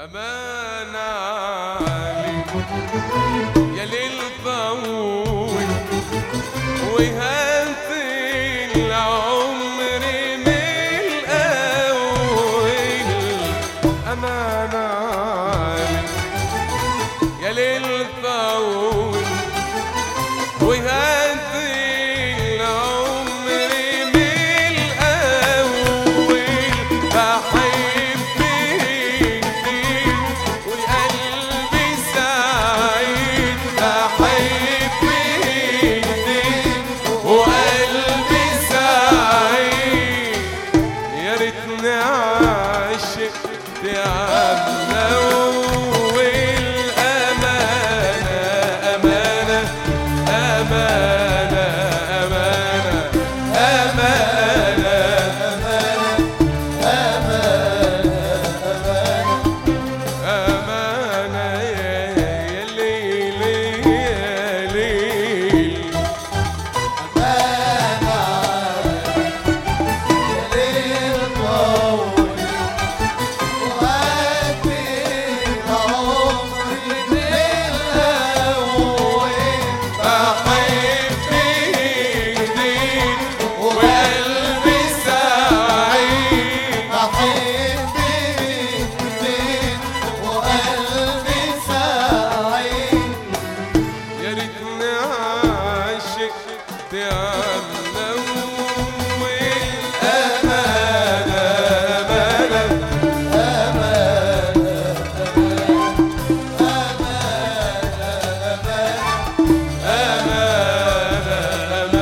أمان عليك يا ليل طول وهات العمر من الأول أمان عليك يا ليل طول وهات العمر من الأول بحبك وقلبي سعيد بحبك وقلبي سعيد يا ريتني عشقت عنا والأمانة أمانة أمانة أمانة أمانة يا ليل يا ليل بحبك جديد وقلبي سعيد يا ريتني عشقت عنا والأمانة أمانة أمانة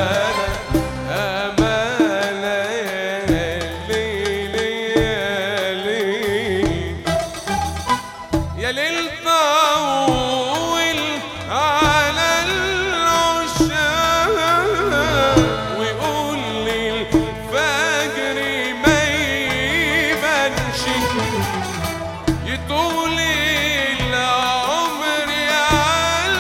أمانة يا ليل يا ليل يا ليل طول على العشاق ويقول لي الفجر ما يبانش يطول العمر على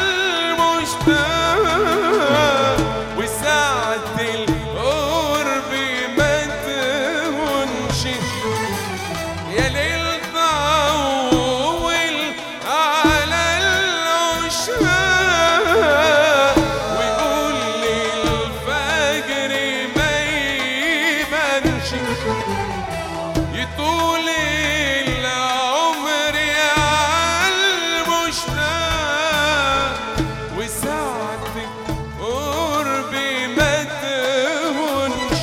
المشتاق وساعة القرب ما تهونش يا ليل طول على العشاق ويقول لي الفجر ما يبانش يطول العمر على المشتاق وساعة قربي ما تهونش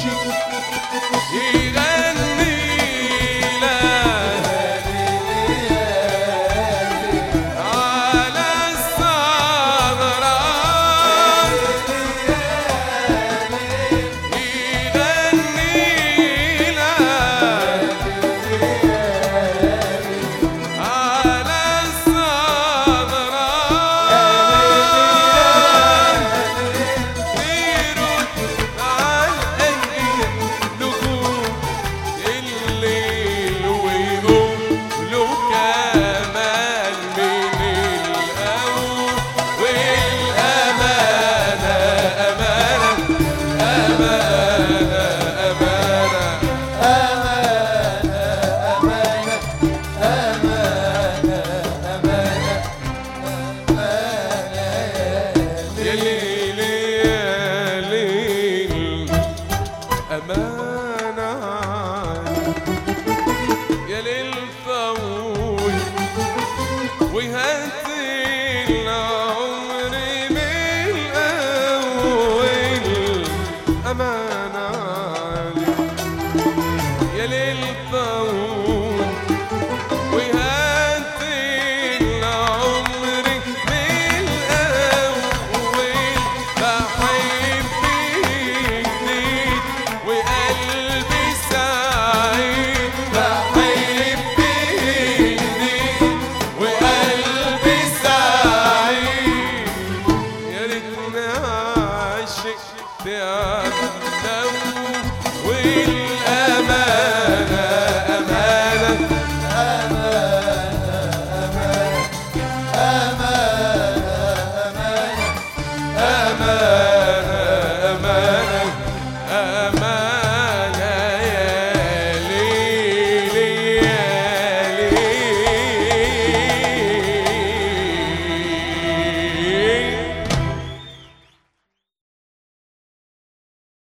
يغني على الثغرات يغني على الثغرات يرد على نجوم الليل ويقوم له كمان من الأول والأمانة أمانة أمانة أمانة يا ليل يا ليل أمانة يا ليل طول وهات العمر